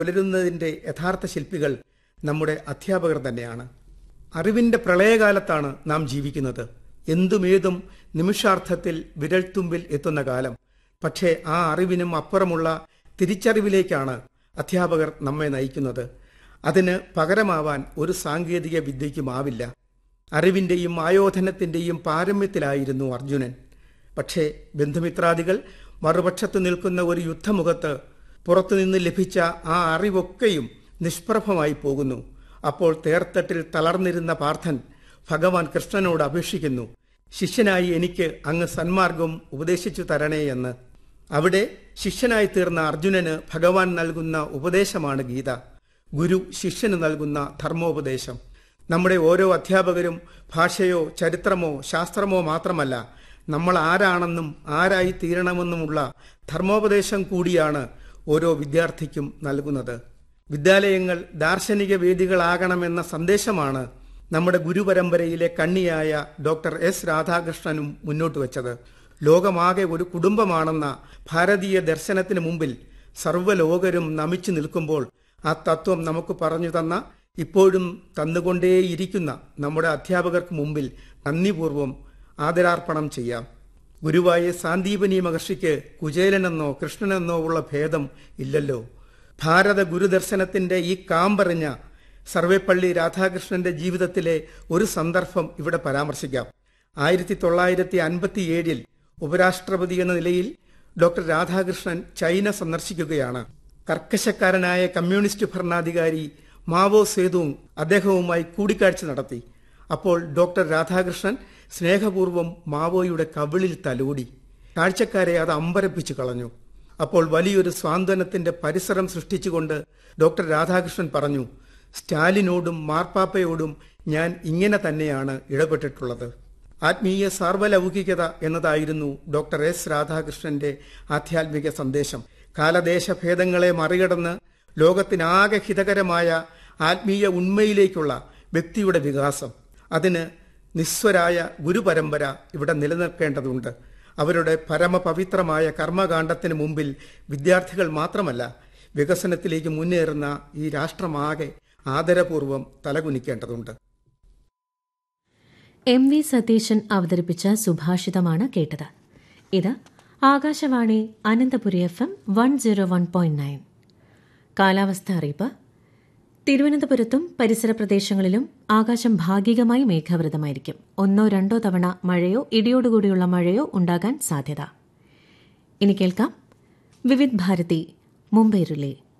പുലരുന്നതിന്റെ യഥാർത്ഥ ശില്പികൾ നമ്മുടെ അധ്യാപകർ തന്നെയാണ് അറിവിന്റെ പ്രളയകാലത്താണ് നാം ജീവിക്കുന്നത് എന്തുമേതും നിമിഷാർത്ഥത്തിൽ വിരൽത്തുമ്പിൽ എത്തുന്ന കാലം പക്ഷേ ആ അറിവിനും അപ്പുറമുള്ള തിരിച്ചറിവിലേക്കാണ് അധ്യാപകർ നമ്മെ നയിക്കുന്നത് അതിന് പകരമാവാൻ ഒരു സാങ്കേതിക വിദ്യയ്ക്കുമാവില്ല അറിവിന്റെയും ആയോധനത്തിന്റെയും പാരമ്യത്തിലായിരുന്നു അർജുനൻ പക്ഷേ ബന്ധുമിത്രാദികൾ മറുപക്ഷത്ത് നിൽക്കുന്ന ഒരു യുദ്ധമുഖത്ത് പുറത്തുനിന്ന് ലഭിച്ച ആ അറിവൊക്കെയും നിഷ്പ്രഭമായി പോകുന്നു അപ്പോൾ തേർത്തട്ടിൽ തളർന്നിരുന്ന പാർത്ഥൻ ഭഗവാൻ കൃഷ്ണനോട് അപേക്ഷിക്കുന്നു ശിഷ്യനായി എനിക്ക് അങ്ങ് സന്മാർഗം ഉപദേശിച്ചു തരണേ എന്ന് അവിടെ ശിഷ്യനായി തീർന്ന അർജുനന് ഭഗവാൻ നൽകുന്ന ഉപദേശമാണ് ഗീത ഗുരു ശിഷ്യന് നൽകുന്ന ധർമ്മോപദേശം നമ്മുടെ ഓരോ അധ്യാപകരും ഭാഷയോ ചരിത്രമോ ശാസ്ത്രമോ മാത്രമല്ല നമ്മൾ ആരാണെന്നും ആരായി തീരണമെന്നുമുള്ള ധർമ്മോപദേശം കൂടിയാണ് ഓരോ വിദ്യാർത്ഥിക്കും നൽകുന്നത് വിദ്യാലയങ്ങൾ ദാർശനിക വേദികളാകണമെന്ന സന്ദേശമാണ് നമ്മുടെ ഗുരുപരമ്പരയിലെ കണ്ണിയായ ഡോക്ടർ എസ് രാധാകൃഷ്ണനും മുന്നോട്ട് വച്ചത് ലോകമാകെ ഒരു കുടുംബമാണെന്ന ഭാരതീയ ദർശനത്തിന് മുമ്പിൽ സർവ്വലോകരും നമിച്ചു നിൽക്കുമ്പോൾ ആ തത്വം നമുക്ക് പറഞ്ഞു തന്ന ഇപ്പോഴും തന്നുകൊണ്ടേയിരിക്കുന്ന നമ്മുടെ അധ്യാപകർക്ക് മുമ്പിൽ നന്ദിപൂർവം ആദരാർപ്പണം ചെയ്യാം ഗുരുവായ സാന്ദീപനി മഹർഷിക്ക് കുചേലനെന്നോ കൃഷ്ണനെന്നോ ഉള്ള ഭേദം ഇല്ലല്ലോ ഭാരത ഗുരുദർശനത്തിന്റെ ഈ കാമ്പറിഞ്ഞ സർവേപ്പള്ളി രാധാകൃഷ്ണന്റെ ജീവിതത്തിലെ ഒരു സന്ദർഭം ഇവിടെ പരാമർശിക്കാം ആയിരത്തി തൊള്ളായിരത്തി അൻപത്തിയേഴിൽ ഉപരാഷ്ട്രപതി എന്ന നിലയിൽ ഡോക്ടർ രാധാകൃഷ്ണൻ ചൈന സന്ദർശിക്കുകയാണ് കർക്കശക്കാരനായ കമ്മ്യൂണിസ്റ്റ് ഭരണാധികാരി മാവോ സേതുങ് അദ്ദേഹവുമായി കൂടിക്കാഴ്ച നടത്തി അപ്പോൾ ഡോക്ടർ രാധാകൃഷ്ണൻ സ്നേഹപൂർവ്വം മാവോയുടെ കവിളിൽ തലോടി കാഴ്ചക്കാരെ അത് അമ്പരപ്പിച്ചു കളഞ്ഞു അപ്പോൾ വലിയൊരു സ്വാന്തനത്തിന്റെ പരിസരം സൃഷ്ടിച്ചുകൊണ്ട് ഡോക്ടർ രാധാകൃഷ്ണൻ പറഞ്ഞു സ്റ്റാലിനോടും മാർപ്പാപ്പയോടും ഞാൻ ഇങ്ങനെ തന്നെയാണ് ഇടപെട്ടിട്ടുള്ളത് ആത്മീയ സാർവലൗകികത എന്നതായിരുന്നു ഡോക്ടർ എസ് രാധാകൃഷ്ണന്റെ ആധ്യാത്മിക സന്ദേശം കാലദേശഭേദങ്ങളെ മറികടന്ന് ലോകത്തിനാകെ ഹിതകരമായ ആത്മീയ ഉണ്മയിലേക്കുള്ള വ്യക്തിയുടെ വികാസം അതിന് നിസ്വരായ ഗുരുപരമ്പര ഇവിടെ നിലനിൽക്കേണ്ടതുണ്ട് അവരുടെ പരമപവിത്രമായ കർമ്മകാണ്ഡത്തിന് മുമ്പിൽ വിദ്യാർത്ഥികൾ മാത്രമല്ല വികസനത്തിലേക്ക് മുന്നേറുന്ന ഈ രാഷ്ട്രമാകെ ആദരപൂർവം തലകുനിക്കേണ്ടതുണ്ട് എം വി സതീശൻ അവതരിപ്പിച്ച സുഭാഷിതമാണ് കേട്ടത് ഇത് Akashvani Ananthapuri F M one zero one point nine കാലാവസ്ഥ അറിയിപ്പ് തിരുവനന്തപുരത്തും പരിസര പ്രദേശങ്ങളിലും ആകാശം ഭാഗികമായി മേഘാവൃതമായിരിക്കും ഒന്നോ രണ്ടോ തവണ മഴയോ ഇടിയോടുകൂടിയുള്ള മഴയോ ഉണ്ടാകാൻ സാധ്യത ഇനി കേൾക്കാം വിവിധ് ഭാരതി മുംബൈ റിലേ